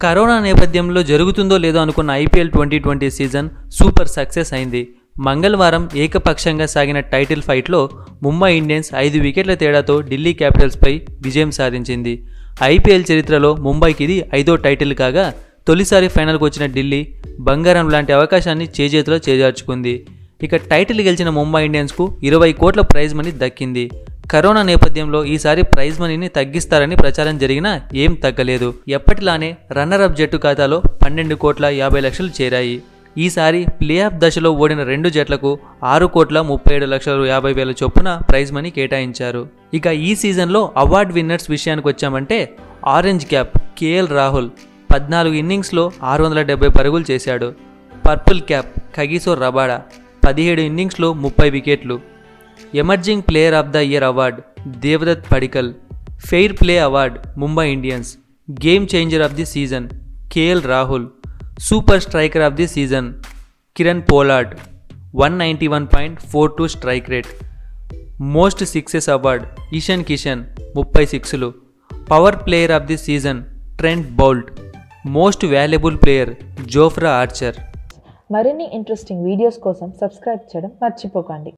corona నేపథ్యంలో జరుగుతుందో లేదో అనుకున్న IPL twenty twenty season super success అయింది మంగళవారం ఏకపక్షంగా సాగిన టైటిల్ ఫైట్లో ముంబై ఇండియన్స్ ఐదు వికెట్ల తేడాతో ఢిల్లీ క్యాపిటల్స్పై విజయం సాధించింది ఐపీఎల్ చరిత్రలో ముంబైకి ఇది ఐదో టైటిల్ కాగా తొలిసారి ఫైనల్కు వచ్చిన ఢిల్లీ బంగారం లాంటి అవకాశాన్ని చేజేతిలో చేజార్చుకుంది ఇక టైటిల్ గెలిచిన ముంబై ఇండియన్స్కు ఇరవై కోట్ల ప్రైజ్ మనీ దక్కింది కరోనా నేపథ్యంలో ఈసారి ప్రైజ్ మనీని తగ్గిస్తారని ప్రచారం జరిగినా ఏం తగ్గలేదు ఎప్పటిలానే రన్నర్ అప్ జట్టు ఖాతాలో పన్నెండు కోట్ల యాభై లక్షలు చేరాయి ఈసారి ప్లే ఆఫ్ దశలో ఓడిన రెండు జట్లకు ఆరు కోట్ల ముప్పై ఏడు లక్షల యాభై వేల చొప్పున ప్రైజ్ మనీ కేటాయించారు ఇక ఈ సీజన్లో అవార్డ్ విన్నర్స్ విషయానికి వచ్చామంటే ఆరెంజ్ క్యాప్ కేఎల్ రాహుల్ పద్నాలుగు ఇన్నింగ్స్లో ఆరు వందల డెబ్బై పరుగులు చేశాడు పర్పుల్ క్యాప్ కగిసో రబాడా పదిహేడు ఇన్నింగ్స్లో ముప్పై వికెట్లు emerging player of the year award Devdutt Padikkal fair play award Mumbai Indians game changer of the season KL Rahul super striker of the season Kieron Pollard one ninety one point four two strike rate most sixes award Ishan Kishan ముప్పై సిక్స్లు power player of the season Trent Boult most valuable player Jofra Archer మరిన్ని interesting videos కోసం subscribe చేయడం మర్చిపోకండి